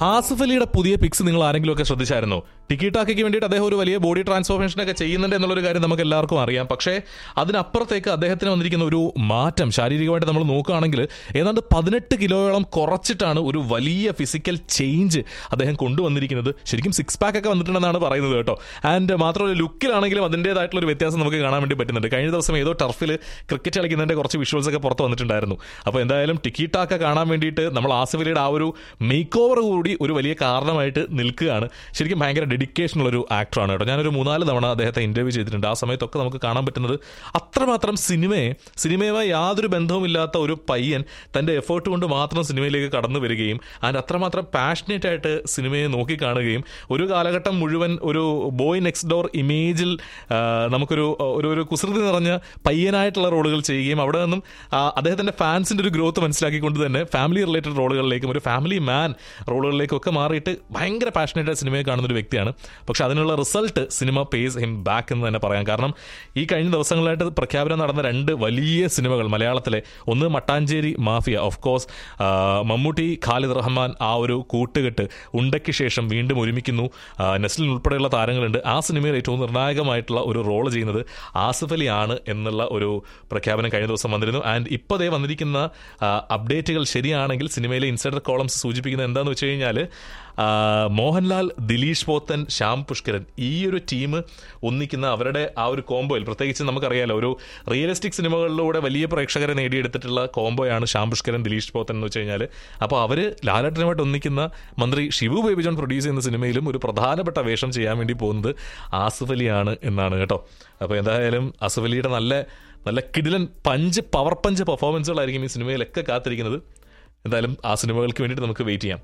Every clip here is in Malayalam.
ആസിഫ് അലിയുടെ പുതിയ പിക്സ് നിങ്ങൾ ആരെങ്കിലും ഒക്കെ ശ്രദ്ധിച്ചായിരുന്നോ ടിക്കിടാക്കയ്ക്ക് വേണ്ടിയിട്ട് അദ്ദേഹം ഒരു വലിയ ബോഡി ട്രാൻസ്ഫോർമേഷൻ ഒക്കെ ചെയ്യുന്നുണ്ട് എന്നുള്ളൊരു കാര്യം നമുക്ക് എല്ലാവർക്കും അറിയാം പക്ഷേ അതിനപ്പുറത്തേക്ക് അദ്ദേഹത്തിന് വന്നിരിക്കുന്ന ഒരു മാറ്റം ശാരീരികമായിട്ട് നമ്മൾ നോക്കുകയാണെങ്കിൽ ഏതാണ്ട് പതിനെട്ട് കിലോയോളം കുറച്ചിട്ടാണ് ഒരു വലിയ ഫിസിക്കൽ ചേഞ്ച് അദ്ദേഹം കൊണ്ടുവന്നിരിക്കുന്നത് ശരിക്കും സിക്സ് പാക്ക് ഒക്കെ വന്നിട്ടുണ്ടെന്നാണ് പറയുന്നത് കേട്ടോ ആൻഡ് മാത്രമല്ല ലുക്കിലാണെങ്കിലും അതിൻ്റെതായിട്ടുള്ള ഒരു വ്യത്യാസം നമുക്ക് കാണാൻ വേണ്ടി പറ്റുന്നുണ്ട് കഴിഞ്ഞ ദിവസം ഏതോ ടർഫിൽ ക്രിക്കറ്റ് കളിക്കുന്നതിന്റെ കുറച്ച് വിഷ്വൽസ് ഒക്കെ പുറത്ത് വന്നിട്ടുണ്ടായിരുന്നു അപ്പോൾ എന്തായാലും ടിക്കിടാക്ക കാണാൻ വേണ്ടിയിട്ട് നമ്മൾ ആസിഫ് അലിയുടെ ആ ഒരു മേക്ക് ഓവർ കൂടി ഒരു വലിയ കാരണമായിട്ട് നിൽക്കുകയാണ് ശരിക്കും ഭയങ്കര ഡെഡിക്കേഷൻ ഉള്ള ഒരു ആക്ടറാണ് കേട്ടോ ഞാനൊരു മൂന്നാല് തവണ അദ്ദേഹത്തെ ഇന്റർവ്യൂ ചെയ്തിട്ടുണ്ട് ആ സമയത്തൊക്കെ നമുക്ക് കാണാൻ പറ്റുന്നത് അത്രമാത്രം സിനിമയെ സിനിമയുമായി യാതൊരു ബന്ധവുമില്ലാത്ത ഒരു പയ്യൻ തന്റെ എഫേർട്ട് കൊണ്ട് മാത്രം സിനിമയിലേക്ക് കടന്നു വരികയും അതിന് അത്രമാത്രം പാഷനേറ്റ് ആയിട്ട് സിനിമയെ നോക്കി കാണുകയും ഒരു കാലഘട്ടം മുഴുവൻ ഒരു ബോയ് നെക്സ്റ്റ് ഡോർ ഇമേജിൽ ആ, നമുക്കൊരു ഒരു ഒരു കുസൃതി നിറഞ്ഞ പയ്യനായിട്ടുള്ള റോളുകൾ ചെയ്യുകയും അവിടെ നിന്നും ആ, അദ്ദേഹത്തിന്റെ ഫാൻസിന്റെ ഒരു ഗ്രോത്ത് മനസ്സിലാക്കിക്കൊണ്ട് തന്നെ ഫാമിലി റിലേറ്റഡ് റോളുകളിലേക്കും ഒരു ഫാമിലി മാൻ റോളുകളിലേക്കും ഒക്കെ മാറിയിട്ട് ഭയങ്കര പാഷനേറ്റ് സിനിമയെ കാണുന്ന ഒരു വ്യക്തിയാണ് പക്ഷെ അതിനുള്ള result cinema pays him back എന്ന് തന്നെ പറയാം കാരണം ഈ കഴിഞ്ഞ ദിവസങ്ങളായിട്ട് പ്രഖ്യാപനം നടന്ന രണ്ട് വലിയ സിനിമകൾ മലയാളത്തിലെ ഒന്ന് Mattancherry mafia of course Mammootty Khalid Rahman ആ ഒരു കൂട്ടുകെട്ട് ഉണ്ടയ്ക്ക് ശേഷം വീണ്ടും ഒരുമിക്കുന്നു ആ, നസ്ലിൻ ഉൾപ്പെടെയുള്ള താരങ്ങളുണ്ട് ആ സിനിമയിൽ ഏറ്റവും നിർണായകമായിട്ടുള്ള ഒരു റോൾ ചെയ്യുന്നത് ആസിഫ് അലി ആണ് എന്നുള്ള ഒരു പ്രഖ്യാപനം കഴിഞ്ഞ ദിവസം വന്നിരുന്നു ആൻഡ് ഇപ്പോൾ ദേ വന്നിരിക്കുന്ന ആ, അപ്ഡേറ്റുകൾ ശരിയാണെങ്കിൽ സിനിമയിലെ ഇൻസൈഡർ കോളംസ് സൂചിപ്പിക്കുന്നത് എന്താണെന്ന് വെച്ച് കഴിഞ്ഞാൽ ആ, മോഹൻലാൽ ദിലീഷ് പോത്തൻ ശ്യാം പുഷ്കരൻ ഈ ഒരു ടീം ഒന്നിക്കുന്ന അവരുടെ ആ ഒരു കോംബോയിൽ പ്രത്യേകിച്ച് നമുക്കറിയാലോ ഒരു റിയലിസ്റ്റിക് സിനിമകളിലൂടെ വലിയ പ്രേക്ഷകരെ നേടിയെടുത്തിട്ടുള്ള കോംബോയാണ് ശ്യാം പുഷ്കരൻ ദിലീഷ് പോത്തൻ എന്ന് വെച്ച് കഴിഞ്ഞാൽ അപ്പോൾ അവർ ലാലേട്ടനുമായിട്ട് ഒന്നിക്കുന്ന മന്ത്രി ഷിവു ബേബി ജോൺ പ്രൊഡ്യൂസ് ചെയ്യുന്ന സിനിമയിലും ഒരു പ്രധാനപ്പെട്ട വേഷം ചെയ്യാൻ വേണ്ടി പോകുന്നത് ആസിഫ് അലിയാണ് എന്നാണ് കേട്ടോ അപ്പോൾ എന്തായാലും ആസിഫ് അലിയുടെ നല്ല നല്ല കിടിലൻ പഞ്ച് പവർ പഞ്ച് പെർഫോമൻസുകളായിരിക്കും ഈ സിനിമയിലൊക്കെ കാത്തിരിക്കുന്നത് എന്തായാലും ആ സിനിമകൾക്ക് വേണ്ടിയിട്ട് നമുക്ക് വെയിറ്റ് ചെയ്യാം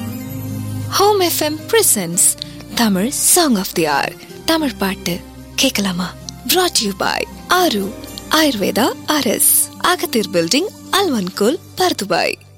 Home FM presents Tamil song of the hour Tamil பாட்டு கேட்கலாமா brought யூ பாய் ஆரு ஆயுர்வேதா அரஸ் அகத்தீர் பில்டிங் அல்வன்கோல் பர்துபாய்